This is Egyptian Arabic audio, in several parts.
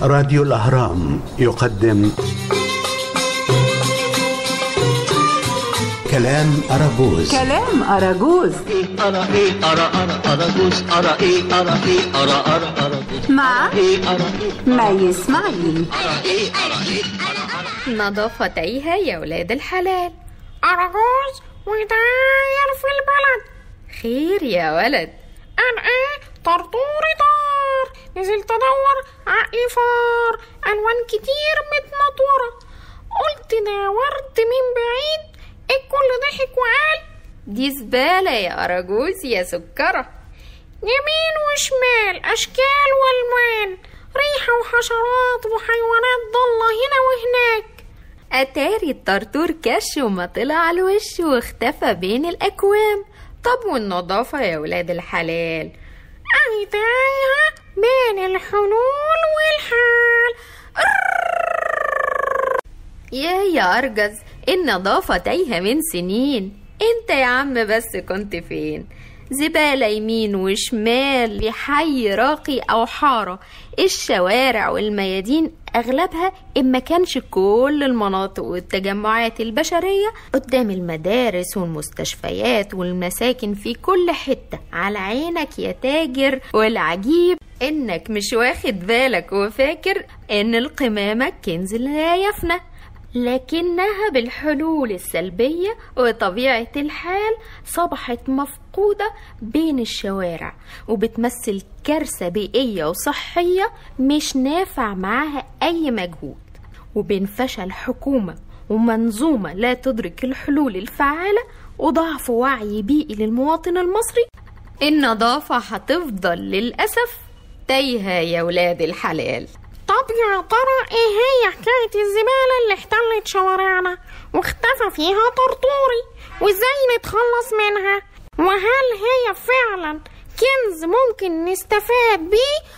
راديو الأهرام يقدم كلام أراجوز كلام أراجوز أرى إيه أرى أرى أراجوز أرى إيه أرى إيه أرى أرى أراجوز مع إيه أرى إيه مي إسماعيل أرى إيه أرى إيه أرى أرى نظافة تايهة يا ولاد الحلال أرجوز وداير في البلد خير يا ولد أنا إيه طرطوري طار نزلت أدور عقلي فار ألوان كتير متنطورة قلت دورت من بعيد الكل ضحك وقال دي زبالة يا أراجوز يا سكرة يمين وشمال أشكال وألوان ريحة وحشرات وحيوانات ضالة هنا وهناك أتاري الطرطور كش وما طلع على الوش واختفى بين الأكوام طب والنظافة يا ولاد الحلال أهي تايهة بين الحلول والحال يا يا أرجز النظافة تايهة من سنين انت يا عم بس كنت فين زبالة يمين وشمال لحي راقي أو حارة الشوارع والميادين أغلبها إن ما كانش كل المناطق والتجمعات البشرية قدام المدارس والمستشفيات والمساكن في كل حتة على عينك يا تاجر والعجيب إنك مش واخد بالك وفاكر إن القمامة كنز لا يفنى لكنها بالحلول السلبية وطبيعة الحال صبحت مفقودة بين الشوارع وبتمثل كارثة بيئية وصحية مش نافع معاها أي مجهود وبين فشل حكومة ومنظومة لا تدرك الحلول الفعالة وضعف وعي بيئي للمواطن المصري النظافة هتفضل للأسف تايهة يا ولاد الحلال طب يا ترى ايه هي حكاية الزبالة اللي احتلت شوارعنا واختفى فيها طرطوري وازاي نتخلص منها وهل هي فعلا كنز ممكن نستفاد بيه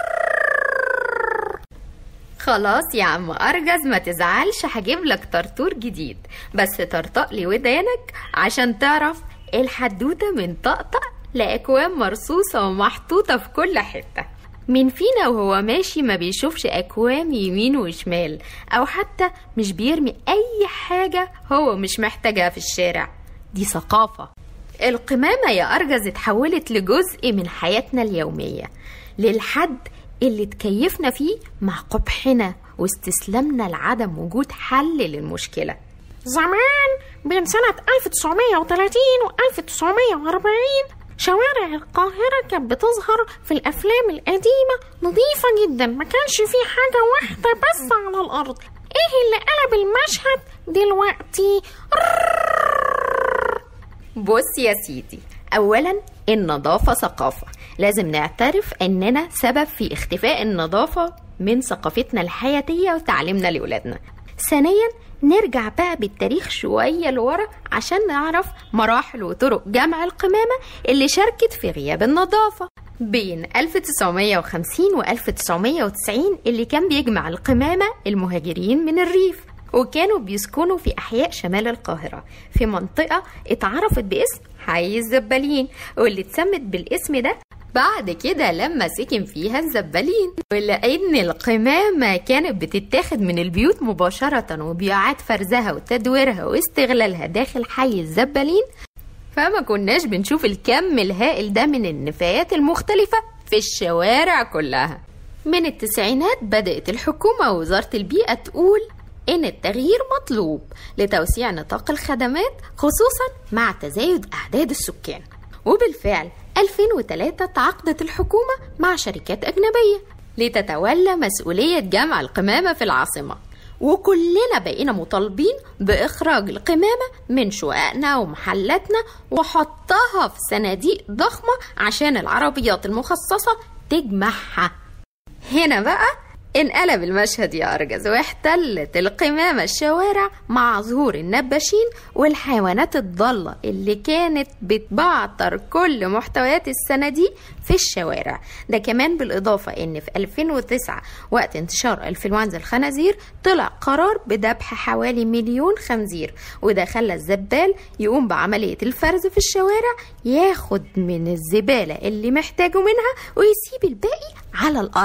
خلاص يا عم أرجز ما تزعلش هجيب لك طرطور جديد بس طرطق لي ودانك عشان تعرف الحدوتة من طقطق لأكوام مرصوصة ومحطوطة في كل حتة مين فينا وهو ماشي ما بيشوفش أكوام يمين وشمال أو حتى مش بيرمي أي حاجة هو مش محتاجها في الشارع دي ثقافة القمامة يا أرجز اتحولت لجزء من حياتنا اليومية للحد اللي تكيفنا فيه مع قبحنا واستسلامنا لعدم وجود حل للمشكلة زمان بين سنة 1930 و 1940 شوارع القاهرة كانت بتظهر في الأفلام القديمة نظيفة جدا ما كانش في حاجة واحدة بس على الأرض إيه اللي قلب المشهد دلوقتي بص يا سيدي أولا النظافة ثقافة لازم نعترف أننا سبب في اختفاء النظافة من ثقافتنا الحياتية وتعليمنا لأولادنا ثانيا نرجع بقى بالتاريخ شوية لورا عشان نعرف مراحل وطرق جمع القمامة اللي شاركت في غياب النظافة بين 1950 و 1990 اللي كان بيجمع القمامة المهاجرين من الريف وكانوا بيسكنوا في أحياء شمال القاهرة في منطقة اتعرفت باسم حي الزبالين واللي اتسمت بالاسم ده بعد كده لما سكن فيها الزبالين ولأن القمامة كانت بتتاخد من البيوت مباشرة وبيعاد فرزها وتدويرها واستغلالها داخل حي الزبالين فما كناش بنشوف الكم الهائل ده من النفايات المختلفة في الشوارع كلها من التسعينات بدأت الحكومة ووزارة البيئة تقول إن التغيير مطلوب لتوسيع نطاق الخدمات خصوصا مع تزايد أعداد السكان وبالفعل 2003 تعاقدت الحكومة مع شركات أجنبية لتتولى مسؤولية جمع القمامة في العاصمة وكلنا بقينا مطالبين بإخراج القمامة من شققنا ومحلاتنا وحطها في صناديق ضخمة عشان العربيات المخصصة تجمعها هنا بقى انقلب المشهد يا أرجز واحتلت القمامة الشوارع مع ظهور النباشين والحيوانات الضالة اللي كانت بتبعتر كل محتويات الصناديق في الشوارع ده كمان بالإضافة إن في 2009 وقت انتشار انفلونزا الخنازير طلع قرار بذبح حوالي مليون خنزير وده خلى الزبال يقوم بعملية الفرز في الشوارع ياخد من الزبالة اللي محتاجه منها ويسيب الباقي على الأرض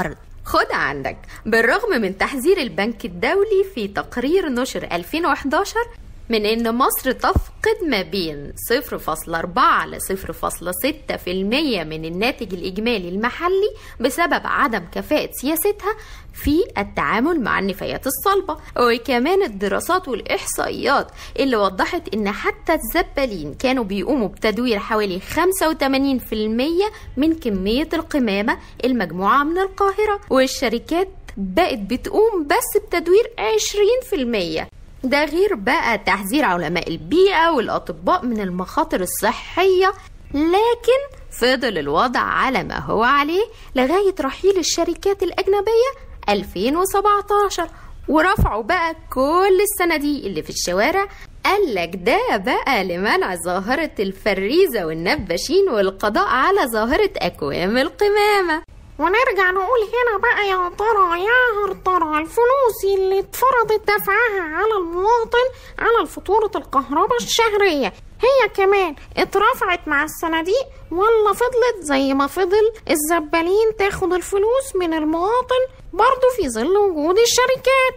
خد عندك بالرغم من تحذير البنك الدولي في تقرير نشر 2011 من ان مصر تفقد ما بين 0.4 ل 0.6% من الناتج الاجمالي المحلي بسبب عدم كفاءة سياستها في التعامل مع النفايات الصلبة وكمان الدراسات والإحصائيات اللي وضحت إن حتى الزبالين كانوا بيقوموا بتدوير حوالي 85% من كمية القمامة المجموعة من القاهرة والشركات بقت بتقوم بس بتدوير 20% ده غير بقى تحذير علماء البيئة والأطباء من المخاطر الصحية لكن فضل الوضع على ما هو عليه لغاية رحيل الشركات الأجنبية 2017 ورفعوا بقى كل الصناديق اللي في الشوارع قالك ده بقى لمنع ظاهرة الفريزة والنباشين والقضاء على ظاهرة أكوام القمامة ونرجع نقول هنا بقى يا ترى يا هر ترى الفلوس اللي اتفرضت دفعها على المواطن على فاتورة الكهرباء الشهرية هي كمان اترفعت مع الصناديق ولا فضلت زي ما فضل الزبالين تاخد الفلوس من المواطن برضه في ظل وجود الشركات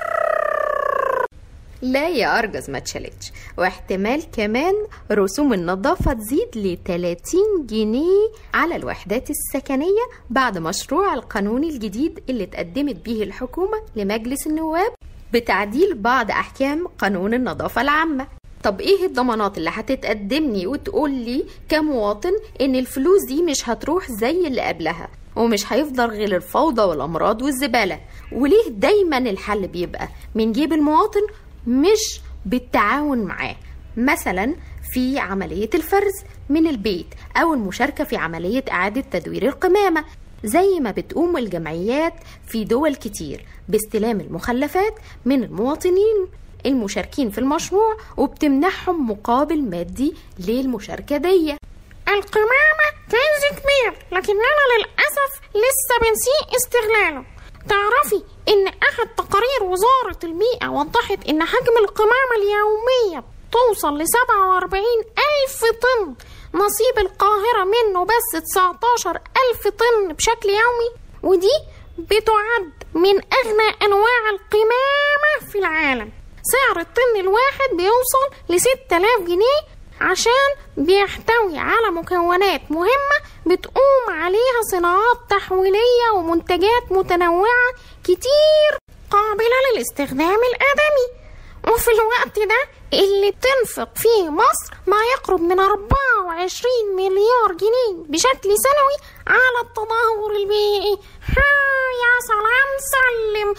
لا يا أرجز ما اتشالتش واحتمال كمان رسوم النظافة تزيد ل 30 جنيه على الوحدات السكنية بعد مشروع القانون الجديد اللي اتقدمت به الحكومة لمجلس النواب بتعديل بعض أحكام قانون النظافة العامة طب ايه الضمانات اللي هتتقدمني وتقول لي كمواطن ان الفلوس دي مش هتروح زي اللي قبلها ومش هيفضل غير الفوضى والامراض والزباله وليه دايما الحل بيبقى من جيب المواطن مش بالتعاون معاه مثلا في عملية الفرز من البيت أو المشاركة في عملية إعادة تدوير القمامة زي ما بتقوم الجمعيات في دول كتير باستلام المخلفات من المواطنين المشاركين في المشروع وبتمنحهم مقابل مادي للمشاركة دي القمامة كنز كبير لكننا للأسف لسه بنسيء استغلاله تعرفي إن أحد تقارير وزارة البيئة وضحت إن حجم القمامة اليومية توصل لسبعة وأربعين ألف طن نصيب القاهرة منه بس 19 ألف طن بشكل يومي ودي بتعد من أغنى أنواع القمامة في العالم سعر الطن الواحد بيوصل لستة آلاف جنيه عشان بيحتوي على مكونات مهمة بتقوم عليها صناعات تحويلية ومنتجات متنوعة كتير قابلة للاستخدام الآدمي وفي الوقت ده اللي بتنفق فيه مصر ما يقرب من 24 مليار جنيه بشكل سنوي على التدهور البيئي ها يا سلام سلم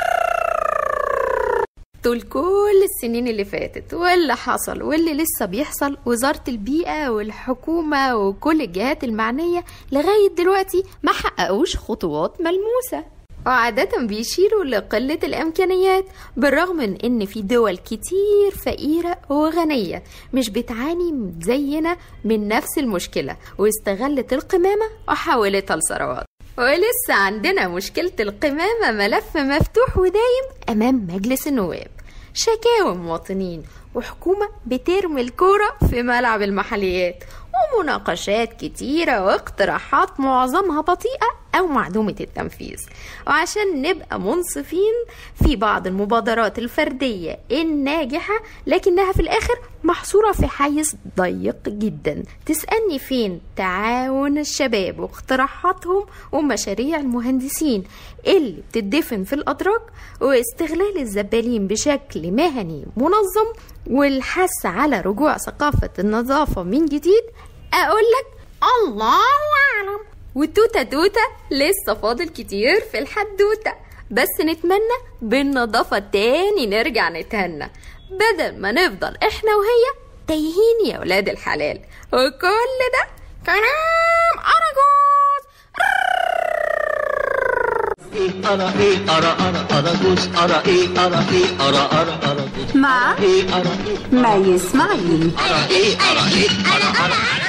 طول كل السنين اللي فاتت واللي حصل واللي لسه بيحصل وزارة البيئة والحكومة وكل الجهات المعنية لغاية دلوقتي ما حققوش خطوات ملموسة وعادة بيشيروا لقلة الإمكانيات بالرغم من إن في دول كتير فقيرة وغنية مش بتعاني زينا من نفس المشكلة واستغلت القمامة وحولتها لثروات ولسه عندنا مشكلة القمامة ملف مفتوح ودايم أمام مجلس النواب شكاوى مواطنين وحكومة بترمي الكورة في ملعب المحليات ومناقشات كتيرة واقتراحات معظمها بطيئة أو معدومة التنفيذ وعشان نبقى منصفين في بعض المبادرات الفردية الناجحة لكنها في الآخر محصورة في حيز ضيق جدا تسألني فين تعاون الشباب واقتراحاتهم ومشاريع المهندسين اللي بتدفن في الأدراج واستغلال الزبالين بشكل مهني منظم والحث على رجوع ثقافة النظافة من جديد أقول لك الله أعلم وتوتة توتة لسه فاضل كتير في الحدوتة بس نتمنى بالنظافة تاني نرجع نتهنى بدل ما نفضل احنا وهي تايهين يا ولاد الحلال وكل ده كلام أرجوز ايه ارى ايه ارى ارى ارى جوز ارى ايه ارى ايه ارى ارى ارى جوز مع ايه ارى ايه مي اسماعيل ارى ايه ارى ايه ارى ارى